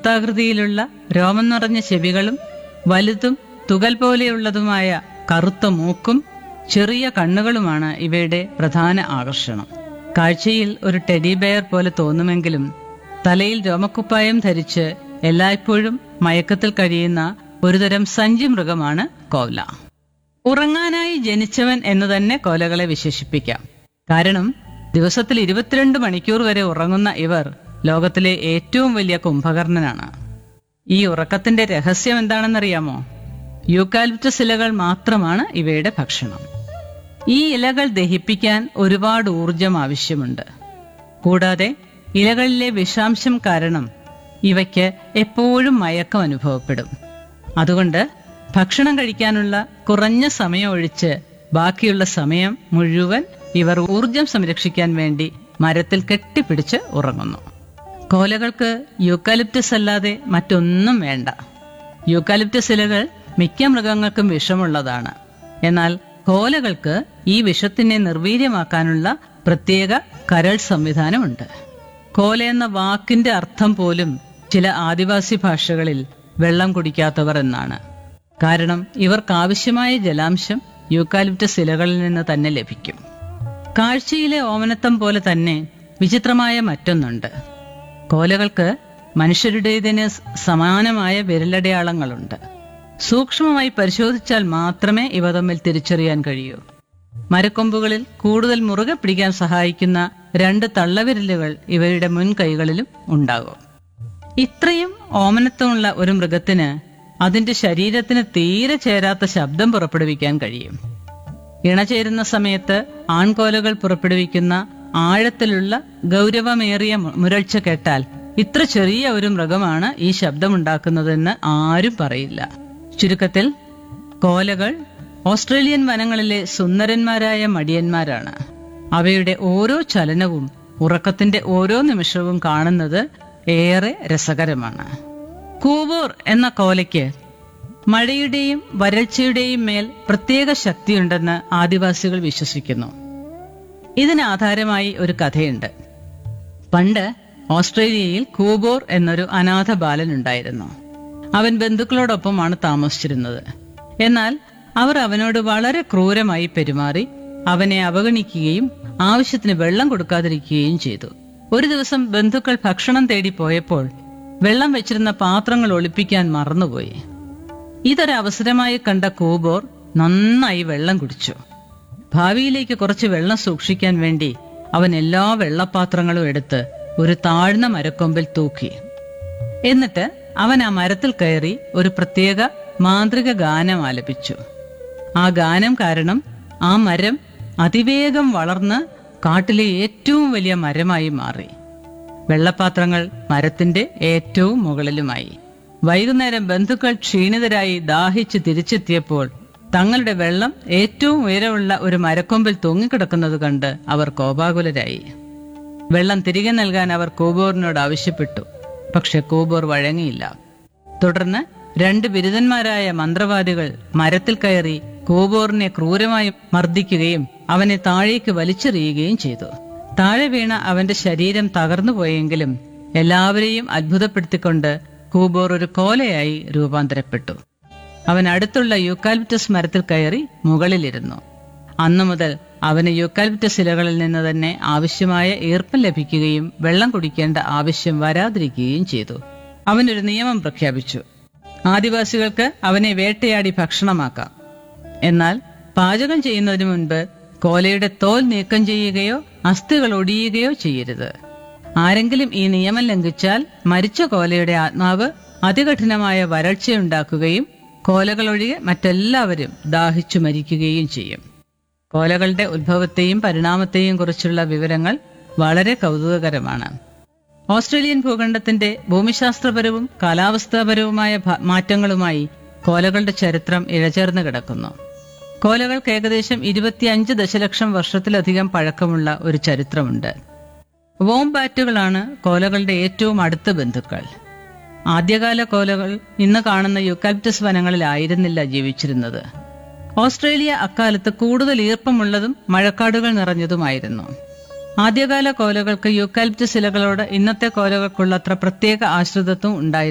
വൃത്താകൃതിയിലുള്ള രോമം നിറഞ്ഞ ചെവികളും വലുതും തുകൽ പോലെയുള്ളതുമായ കറുത്ത മൂക്കും ചെറിയ കണ്ണുകളുമാണ് ഇവയുടെ പ്രധാന ആകർഷണം കാഴ്ചയിൽ ഒരു ടെഡി ബെയർ പോലെ തോന്നുമെങ്കിലും തലയിൽ രോമക്കുപ്പായം ധരിച്ച് എല്ലായ്പ്പോഴും മയക്കത്തിൽ കഴിയുന്ന ഒരുതരം സഞ്ചി മൃഗമാണ് കോല ഉറങ്ങാനായി ജനിച്ചവൻ എന്ന് തന്നെ കോലകളെ വിശേഷിപ്പിക്കാം കാരണം ദിവസത്തിൽ ഇരുപത്തിരണ്ട് മണിക്കൂർ വരെ ഉറങ്ങുന്ന ഇവർ ലോകത്തിലെ ഏറ്റവും വലിയ കുംഭകർണനാണ് ഈ ഉറക്കത്തിന്റെ രഹസ്യം എന്താണെന്നറിയാമോ യൂക്കാലിപ്റ്റസ് ഇലകൾ മാത്രമാണ് ഇവയുടെ ഭക്ഷണം ഈ ഇലകൾ ദഹിപ്പിക്കാൻ ഒരുപാട് ഊർജം ആവശ്യമുണ്ട് കൂടാതെ ഇലകളിലെ വിഷാംശം കാരണം ഇവയ്ക്ക് എപ്പോഴും മയക്കം അനുഭവപ്പെടും അതുകൊണ്ട് ഭക്ഷണം കഴിക്കാനുള്ള കുറഞ്ഞ സമയം ഒഴിച്ച് ബാക്കിയുള്ള സമയം മുഴുവൻ ഇവർ ഊർജം സംരക്ഷിക്കാൻ വേണ്ടി മരത്തിൽ കെട്ടിപ്പിടിച്ച് ഉറങ്ങുന്നു കോലകൾക്ക് യൂക്കാലിപ്റ്റസ് അല്ലാതെ മറ്റൊന്നും വേണ്ട യൂക്കാലിപ്റ്റസ് ഇലകൾ മിക്ക മൃഗങ്ങൾക്കും വിഷമുള്ളതാണ് എന്നാൽ കോലകൾക്ക് ഈ വിഷത്തിനെ നിർവീര്യമാക്കാനുള്ള പ്രത്യേക കരൾ സംവിധാനമുണ്ട് കോല എന്ന വാക്കിന്റെ അർത്ഥം പോലും ചില ആദിവാസി ഭാഷകളിൽ വെള്ളം കുടിക്കാത്തവർ എന്നാണ് കാരണം ഇവർക്കാവശ്യമായ ജലാംശം യൂക്കാലിപ്റ്റസ് ഇലകളിൽ നിന്ന് തന്നെ ലഭിക്കും കാഴ്ചയിലെ ഓമനത്തം പോലെ തന്നെ വിചിത്രമായ മറ്റൊന്നുണ്ട് കോലകൾക്ക് മനുഷ്യരുടേതിന് സമാനമായ വിരലടയാളങ്ങളുണ്ട് സൂക്ഷ്മമായി പരിശോധിച്ചാൽ മാത്രമേ ഇവ തമ്മിൽ തിരിച്ചറിയാൻ കഴിയൂ മരക്കൊമ്പുകളിൽ കൂടുതൽ മുറുകെ പിടിക്കാൻ സഹായിക്കുന്ന രണ്ട് തള്ളവിരലുകൾ ഇവയുടെ മുൻകൈകളിലും ഉണ്ടാകും ഇത്രയും ഓമനത്വമുള്ള ഒരു മൃഗത്തിന് അതിന്റെ ശരീരത്തിന് തീരെ ചേരാത്ത ശബ്ദം പുറപ്പെടുവിക്കാൻ കഴിയും ഇണചേരുന്ന സമയത്ത് ആൺകോലകൾ പുറപ്പെടുവിക്കുന്ന ആഴത്തിലുള്ള ഗൗരവമേറിയ മു- മുരൾച്ച കേട്ടാൽ ഇത്ര ചെറിയ ഒരു മൃഗമാണ് ഈ ശബ്ദമുണ്ടാക്കുന്നതെന്ന് ആരും പറയില്ല ചുരുക്കത്തിൽ കോലകൾ ഓസ്ട്രേലിയൻ വനങ്ങളിലെ സുന്ദരന്മാരായ മടിയന്മാരാണ് അവയുടെ ഓരോ ചലനവും ഉറക്കത്തിന്റെ ഓരോ നിമിഷവും കാണുന്നത് ഏറെ രസകരമാണ് കൂവൂർ എന്ന കോലയ്ക്ക് മഴയുടെയും വരൾച്ചയുടെയും മേൽ പ്രത്യേക ശക്തിയുണ്ടെന്ന് ആദിവാസികൾ വിശ്വസിക്കുന്നു ഇതിന് ആധാരമായി ഒരു കഥയുണ്ട് പണ്ട് ഓസ്ട്രേലിയയിൽ കൂബോർ എന്നൊരു അനാഥ ബാലനുണ്ടായിരുന്നു അവൻ ബന്ധുക്കളോടൊപ്പമാണ് താമസിച്ചിരുന്നത് എന്നാൽ അവർ അവനോട് വളരെ ക്രൂരമായി പെരുമാറി അവനെ അവഗണിക്കുകയും ആവശ്യത്തിന് വെള്ളം കൊടുക്കാതിരിക്കുകയും ചെയ്തു ഒരു ദിവസം ബന്ധുക്കൾ ഭക്ഷണം തേടി പോയപ്പോൾ വെള്ളം വെച്ചിരുന്ന പാത്രങ്ങൾ ഒളിപ്പിക്കാൻ മറന്നുപോയി ഇതൊരവസരമായി കണ്ട കൂബോർ നന്നായി വെള്ളം കുടിച്ചു ഭാവിയിലേക്ക് കുറച്ച് വെള്ളം സൂക്ഷിക്കാൻ വേണ്ടി അവൻ എല്ലാ വെള്ളപാത്രങ്ങളും എടുത്ത് ഒരു താഴ്ന്ന മരക്കൊമ്പിൽ തൂക്കി എന്നിട്ട് അവൻ ആ മരത്തിൽ കയറി ഒരു പ്രത്യേക മാന്ത്രിക ഗാനം ആലപിച്ചു ആ ഗാനം കാരണം ആ മരം അതിവേഗം വളർന്ന് കാട്ടിലെ ഏറ്റവും വലിയ മരമായി മാറി വെള്ളപ്പാത്രങ്ങൾ മരത്തിന്റെ ഏറ്റവും മുകളിലുമായി വൈകുന്നേരം ബന്ധുക്കൾ ക്ഷീണിതരായി ദാഹിച്ച് തിരിച്ചെത്തിയപ്പോൾ തങ്ങളുടെ വെള്ളം ഏറ്റവും ഉയരമുള്ള ഒരു മരക്കൊമ്പിൽ തൂങ്ങിക്കിടക്കുന്നത് കണ്ട് അവർ കോപാകുലരായി വെള്ളം തിരികെ നൽകാൻ അവർ കൂബോറിനോട് ആവശ്യപ്പെട്ടു പക്ഷെ കൂബോർ വഴങ്ങിയില്ല തുടർന്ന് രണ്ട് ബിരുദന്മാരായ മന്ത്രവാദികൾ മരത്തിൽ കയറി കൂബോറിനെ ക്രൂരമായി മർദ്ദിക്കുകയും അവനെ താഴേക്ക് വലിച്ചെറിയുകയും ചെയ്തു താഴെ വീണ അവന്റെ ശരീരം തകർന്നുപോയെങ്കിലും എല്ലാവരെയും അത്ഭുതപ്പെടുത്തിക്കൊണ്ട് കൂബോർ ഒരു കോലയായി രൂപാന്തരപ്പെട്ടു അവൻ അടുത്തുള്ള യൂക്കാലിപ്റ്റസ് മരത്തിൽ കയറി മുകളിലിരുന്നു അന്നു മുതൽ അവന് യൂക്കാലിപ്റ്റസ് ഇലകളിൽ നിന്ന് തന്നെ ആവശ്യമായ ഈർപ്പം ലഭിക്കുകയും വെള്ളം കുടിക്കേണ്ട ആവശ്യം വരാതിരിക്കുകയും ചെയ്തു അവനൊരു നിയമം പ്രഖ്യാപിച്ചു ആദിവാസികൾക്ക് അവനെ വേട്ടയാടി ഭക്ഷണമാക്കാം എന്നാൽ പാചകം ചെയ്യുന്നതിന് മുൻപ് കോലയുടെ തോൽ നീക്കം ചെയ്യുകയോ അസ്ഥികൾ ഒടിയുകയോ ചെയ്യരുത് ആരെങ്കിലും ഈ നിയമം ലംഘിച്ചാൽ മരിച്ച കോലയുടെ ആത്മാവ് അതികഠിനമായ വരൾച്ചയുണ്ടാക്കുകയും കോലകളൊഴികെ മറ്റെല്ലാവരും ദാഹിച്ചു മരിക്കുകയും ചെയ്യും കോലകളുടെ ഉത്ഭവത്തെയും പരിണാമത്തെയും കുറിച്ചുള്ള വിവരങ്ങൾ വളരെ കൗതുകകരമാണ് ഓസ്ട്രേലിയൻ ഭൂഖണ്ഡത്തിന്റെ ഭൂമിശാസ്ത്രപരവും കാലാവസ്ഥാപരവുമായ ഭ- മാറ്റങ്ങളുമായി കോലകളുടെ ചരിത്രം ഇഴചേർന്ന് കിടക്കുന്നു കോലകൾക്ക് ഏകദേശം ഇരുപത്തിയഞ്ച് ദശലക്ഷം വർഷത്തിലധികം പഴക്കമുള്ള ഒരു ചരിത്രമുണ്ട് വോംബാറ്റുകളാണ് കോലകളുടെ ഏറ്റവും അടുത്ത ബന്ധുക്കൾ ആദ്യകാല കോലകൾ ഇന്ന് കാണുന്ന യൂക്കാലിപ്റ്റസ് വനങ്ങളിലായിരുന്നില്ല ജീവിച്ചിരുന്നത് ഓസ്ട്രേലിയ അക്കാലത്ത് കൂടുതൽ ഈർപ്പമുള്ളതും മഴക്കാടുകൾ നിറഞ്ഞതുമായിരുന്നു ആദ്യകാല കോലകൾക്ക് യൂക്കാലിപ്റ്റസ് ഇലകളോട് ഇന്നത്തെ കോലകൾക്കുള്ളത്ര പ്രത്യേക ആശ്രിതത്വം ഉണ്ടായിരുന്നു